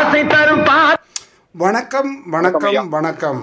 ஆசை தரும் பா வணக்கம் வணக்கம் வணக்கம்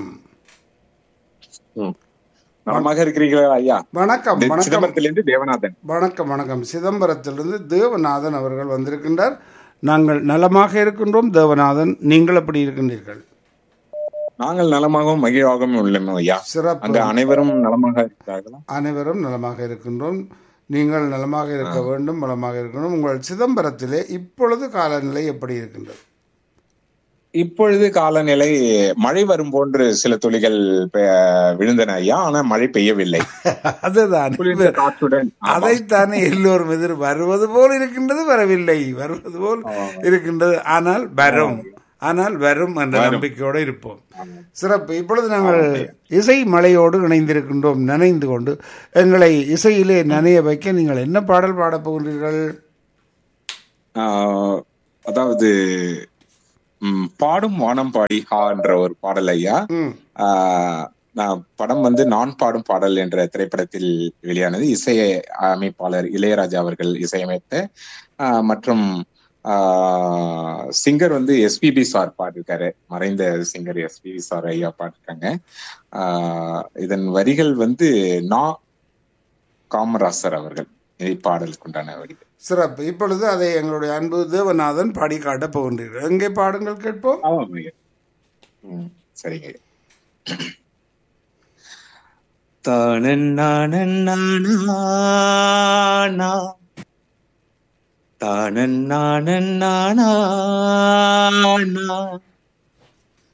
நலமாக இருக்கிறீர்களா ஐயா வணக்கம் இந்த வணக்கம் சிதம்பரத்திலிருந்து தேவநாதன் வணக்கம் வணக்கம் சிதம்பரத்திலிருந்து தேவநாதன் அவர்கள் வந்திருக்கின்றார் நாங்கள் நலமாக இருக்கின்றோம் தேவநாதன் நீங்கள் எப்படி இருக்கின்றீர்கள் நாங்கள் நலமாகவும் மகிழ்வாகவும் உள்ளோம் ஐயா சிறப்பு அங்க அனைவரும் நலமாக இருக்கிறார்களா அனைவரும் நலமாக இருக்கின்றோம் நீங்கள் நலமாக இருக்க வேண்டும் நலமாக இருக்கணும் உங்கள் சிதம்பரத்திலே இப்பொழுது காலநிலை எப்படி இருக்கின்றது இப்பொழுது காலநிலை மழை வரும் போன்று சில துளிகள் பெ- விழுந்தன ஐயா ஆனா மழை பெய்யவில்லை அதுதான் குளிர்ந்த காற்றுடன் ஆமாம். அதைத்தானே எல்லோரும் எதிர் வருவது போல் இருக்கின்றது வரவில்லை வருவது போல் இருக்கின்றது ஆனால் வரும் ஆனால் வரும் என்ற நம்பிக்கையோடு இருப்போம் சிறப்பு இப்பொழுது நாங்கள் இசை மலையோடு இணைந்திருக்கின்றோம் நனைந்து கொண்டு எங்களை இசையிலே நனைய வைக்க நீங்கள் என்ன பாடல் பாடப் போகிறீர்கள் ஆஹ், அதாவது ம், பாடும் வானம் பாடி ஹா என்ற ஒரு பாடல் ஐயா ம் ஆஹ், நான் படம் வந்து நான் பாடும் பாடல் என்ற திரைப்படத்தில் வெளியானது இசை அமைப்பாளர் இளையராஜா அவர்கள் இசையமைத்த ஆஹ், மற்றும் சிங்கர் வந்து எஸ்பிபி சார் பாடிருக்காரு மறைந்த சிங்கர் எஸ்பிபி சார் ஐயா பாடிருக்காங்க ஆஹ், இதன் வரிகள் வந்து நா காமராசர் அவர்கள் இப்பாடலுக்கு உண்டான வரிகள் சிறப்பு இப்பொழுது அதை எங்களுடைய அன்பு தேவநாதன் பாடி காட்டப் போகின்றீர்கள் எங்கே பாடுங்கள் கேட்போம் ஆமாம் ஐயா. ம், சரிங்க ஐயா. தானன்னானன்னானா தானன்னானன்னானா